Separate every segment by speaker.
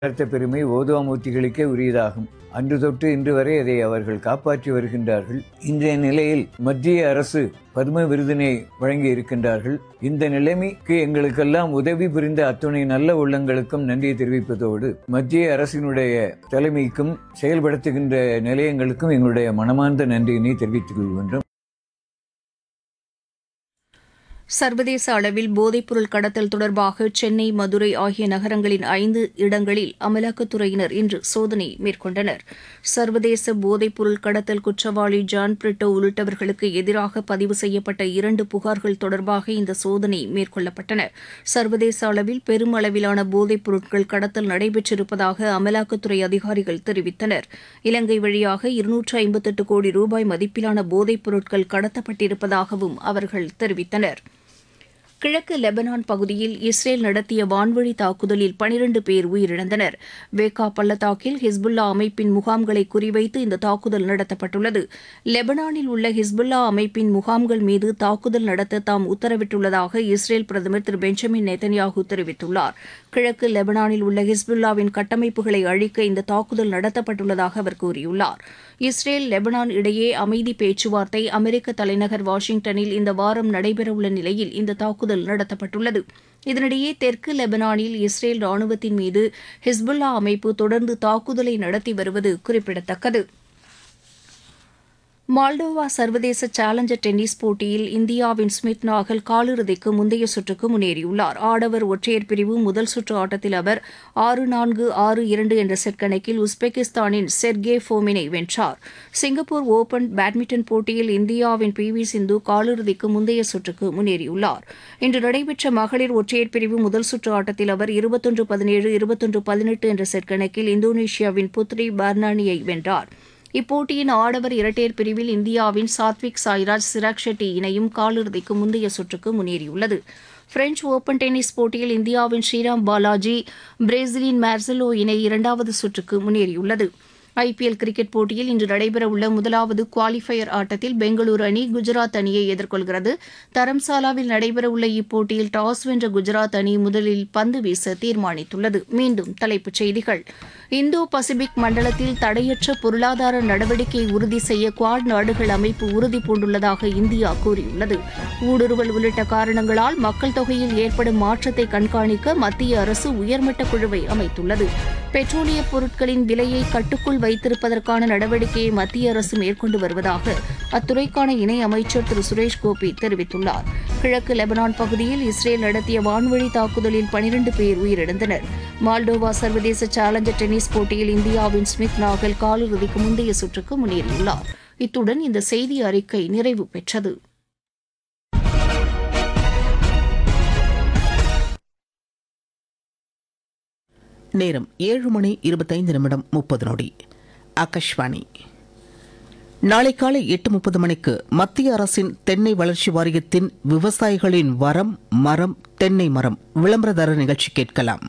Speaker 1: வளர்த்த பெருமை ஓதுவாமூர்த்திகளுக்கே உரியதாகும் அன்று தொட்டு இன்று வரை அதை அவர்கள் காப்பாற்றி வருகின்றார்கள் இன்றைய நிலையில் மத்திய அரசு பத்ம விருதினை வழங்கி இருக்கின்றார்கள் இந்த நிலைமைக்கு எங்களுக்கெல்லாம் உதவி புரிந்த அத்துணை நல்ல உள்ளங்களுக்கும் நன்றியை தெரிவிப்பதோடு மத்திய அரசினுடைய தலைமைக்கும் செயல்படுத்துகின்ற நிலையங்களுக்கும் எங்களுடைய மனமார்ந்த நன்றியினை தெரிவித்துக் கொள்கின்றோம்
Speaker 2: சர்வதேச அளவில் போதைப்பொருள் கடத்தல் தொடர்பாக சென்னை மதுரை ஆகிய நகரங்களின் ஐந்து இடங்களில் அமலாக்கத்துறையினர் இன்று சோதனை மேற்கொண்டனர் சர்வதேச போதைப்பொருள் கடத்தல் குற்றவாளி ஜான் பிரிட்டோ உள்ளிட்டவர்களுக்கு எதிராக பதிவு செய்யப்பட்ட இரண்டு புகார்கள் தொடர்பாக இந்த சோதனை மேற்கொள்ளப்பட்டன சர்வதேச அளவில் பெரும் அளவிலான போதைப் பொருட்கள் கடத்தல் நடைபெற்றிருப்பதாக அமலாக்கத்துறை அதிகாரிகள் தெரிவித்தனர் இலங்கை வழியாக இருநூற்று ஐம்பத்தெட்டு கோடி ரூபாய் மதிப்பிலான போதைப் பொருட்கள் கடத்தப்பட்டிருப்பதாகவும் அவர்கள் தெரிவித்தனர் கிழக்கு லெபனான் பகுதியில் இஸ்ரேல் நடத்திய வான்வழி தாக்குதலில் பனிரண்டு பேர் உயிரிழந்தனர் வேகா பள்ளத்தாக்கில் ஹிஸ்புல்லா அமைப்பின் முகாம்களை குறிவைத்து இந்த தாக்குதல் நடத்தப்பட்டுள்ளது லெபனானில் உள்ள ஹிஸ்புல்லா அமைப்பின் முகாம்கள் மீது தாக்குதல் நடத்த தாம் உத்தரவிட்டுள்ளதாக இஸ்ரேல் பிரதமர் திரு பெஞ்சமின் நெத்தன்யாகு தெரிவித்துள்ளார் கிழக்கு லெபனானில் உள்ள ஹிஸ்புல்லாவின் கட்டமைப்புகளை அழிக்க இந்த தாக்குதல் நடத்தப்பட்டுள்ளதாக அவர் கூறியுள்ளார் இஸ்ரேல் லெபனான் இடையே அமைதி பேச்சுவார்த்தை அமெரிக்க தலைநகர் வாஷிங்டனில் இந்த வாரம் நடைபெறவுள்ள நிலையில் இந்த தாக்குதல் நடத்தப்பட்டுள்ளது இதனிடையே தெற்கு லெபனானில் இஸ்ரேல் ராணுவத்தின் மீது ஹிஸ்புல்லா அமைப்பு தொடர்ந்து தாக்குதலை நடத்தி வருவது குறிப்பிடத்தக்கது மால்டோவா சர்வதேச சேலஞ்சர் டென்னிஸ் போட்டியில் இந்தியாவின் ஸ்மித் நாகல் காலிறுதிக்கு முந்தைய சுற்றுக்கு முன்னேறியுள்ளார் ஆடவர் ஒற்றையர் பிரிவு முதல் சுற்று ஆட்டத்தில் அவர் ஆறு நான்கு ஆறு இரண்டு என்ற செட் கணக்கில் உஸ்பெகிஸ்தானின் செர்கே ஃபோமினை வென்றார் சிங்கப்பூர் ஓபன் பேட்மிண்டன் போட்டியில் இந்தியாவின் பி வி சிந்து காலிறுதிக்கு முந்தைய சுற்றுக்கு முன்னேறியுள்ளார் இன்று நடைபெற்ற மகளிர் ஒற்றையர் பிரிவு முதல் சுற்று ஆட்டத்தில் அவர் இருபத்தொன்று பதினேழு இருபத்தொன்று பதினெட்டு என்ற செட் கணக்கில் இந்தோனேஷியாவின் புத்ரி பர்னானியை வென்றார் இப்போட்டியின் ஆடவர் இரட்டையர் பிரிவில் இந்தியாவின் சாத்விக் சாய்ராஜ் சிராக் ஷெட்டி இணையும் காலிறுதிக்கு முந்தைய சுற்றுக்கு முன்னேறியுள்ளது பிரெஞ்ச் ஓபன் டென்னிஸ் போட்டியில் இந்தியாவின் ஸ்ரீராம் பாலாஜி பிரேசிலின் மார்சலோ இணை இரண்டாவது சுற்றுக்கு முன்னேறியுள்ளது ஐபிஎல் கிரிக்கெட் போட்டியில் இன்று நடைபெறவுள்ள முதலாவது குவாலிஃபயர் ஆட்டத்தில் பெங்களூரு அணி குஜராத் அணியை எதிர்கொள்கிறது தரம்சாலாவில் நடைபெறவுள்ள இப்போட்டியில் டாஸ் வென்ற குஜராத் அணி முதலில் பந்து வீச தீர்மானித்துள்ளது மீண்டும் தலைப்புச் செய்திகள் இந்தோ பசிபிக் மண்டலத்தில் தடையற்ற பொருளாதார நடவடிக்கையை உறுதி செய்ய குவாட் நாடுகள் அமைப்பு உறுதி பூண்டுள்ளதாக இந்தியா கூறியுள்ளது ஊடுருவல் உள்ளிட்ட காரணங்களால் மக்கள் தொகையில் ஏற்படும் மாற்றத்தை கண்காணிக்க மத்திய அரசு உயர்மட்ட குழுவை அமைத்துள்ளது பெட்ரோலிய பொருட்களின் விலையை கட்டுக்குள் வைத்திருப்பதற்கான நடவடிக்கையை மத்திய அரசு மேற்கொண்டு வருவதாக அத்துறைக்கான இணை அமைச்சர் திரு சுரேஷ் கோபி தெரிவித்துள்ளார் கிழக்கு லெபனான் பகுதியில் இஸ்ரேல் நடத்திய வான்வழி தாக்குதலில் பனிரண்டு பேர் உயிரிழந்தனர் மால்டோவா சர்வதேச சேலஞ்சர் டென்னிஸ் போட்டியில் இந்தியாவின் ஸ்மித் நாகல் காலிறுதிக்கு முந்தைய சுற்றுக்கு முன்னேறியுள்ளார் இத்துடன் இந்த செய்தி அறிக்கை நிறைவு பெற்றது
Speaker 3: நேரம் ஏழு மணி இருபத்தைந்து நிமிடம் முப்பது நொடி ஆகாஷ்வாணி நாளை காலை எட்டு முப்பது மணிக்கு மத்திய அரசின் தென்னை வளர்ச்சி வாரியத்தின் விவசாயிகளின் வரம் மரம் தென்னை மரம் விளம்பரதார நிகழ்ச்சி கேட்கலாம்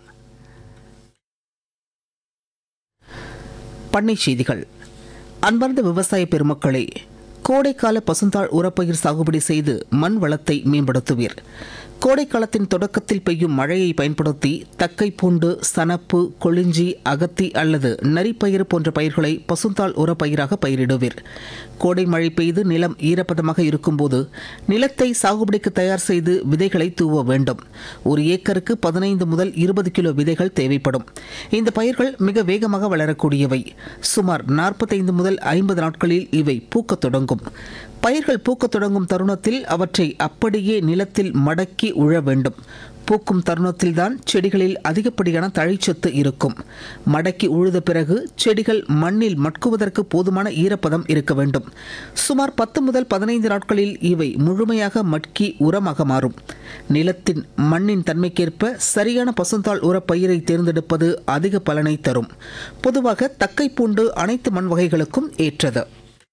Speaker 3: பண்ணை செய்திகள் அன்பார்ந்த விவசாய பெருமக்களே கோடைக்கால பசுந்தாள் உரப்பயிர் சாகுபடி செய்து மண் வளத்தை மேம்படுத்துவீர் கோடைக்காலத்தின் தொடக்கத்தில் பெய்யும் மழையை பயன்படுத்தி தக்கை பூண்டு சனப்பு கொளிஞ்சி அகத்தி அல்லது நரிப்பயிறு போன்ற பயிர்களை பசுந்தாள் உரப்பயிராக பயிரிடுவீர் கோடை மழை பெய்து நிலம் ஈரப்பதமாக இருக்கும்போது நிலத்தை சாகுபடிக்கு தயார் செய்து விதைகளை தூவ வேண்டும் ஒரு ஏக்கருக்கு பதினைந்து முதல் இருபது கிலோ விதைகள் தேவைப்படும் இந்த பயிர்கள் மிக வேகமாக வளரக்கூடியவை சுமார் நாற்பத்தைந்து முதல் ஐம்பது நாட்களில் இவை பூக்கத் தொடங்கும் பயிர்கள் பூக்கத் தொடங்கும் தருணத்தில் அவற்றை அப்படியே நிலத்தில் மடக்கி உழ வேண்டும் பூக்கும் தருணத்தில்தான் செடிகளில் அதிகப்படியான தழைச்சத்து இருக்கும் மடக்கி உழுத பிறகு செடிகள் மண்ணில் மட்குவதற்கு போதுமான ஈரப்பதம் இருக்க வேண்டும் சுமார் பத்து முதல் பதினைந்து நாட்களில் இவை முழுமையாக மட்கி உரமாக மாறும் நிலத்தின் மண்ணின் தன்மைக்கேற்ப சரியான பசுந்தாள் உர பயிரை தேர்ந்தெடுப்பது அதிக பலனை தரும் பொதுவாக தக்கை பூண்டு அனைத்து மண் வகைகளுக்கும் ஏற்றது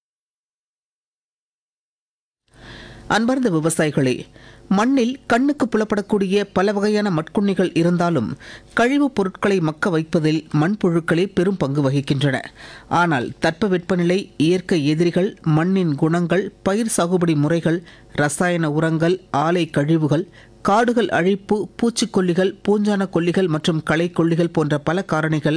Speaker 3: அன்பார்ந்த விவசாயிகளே மண்ணில் கண்ணுக்கு புலப்படக்கூடிய பல வகையான மட்குண்ணிகள் இருந்தாலும் கழிவுப் பொருட்களை மக்க வைப்பதில் மண்புழுக்களே பெரும் பங்கு வகிக்கின்றன ஆனால் தட்பவெப்பநிலை இயற்கை எதிரிகள் மண்ணின் குணங்கள் பயிர் சாகுபடி முறைகள் ரசாயன உரங்கள் ஆலை கழிவுகள் காடுகள் அழிப்பு பூச்சிக்கொல்லிகள் பூஞ்சான கொல்லிகள் மற்றும் களைக்கொல்லிகள் போன்ற பல காரணிகள்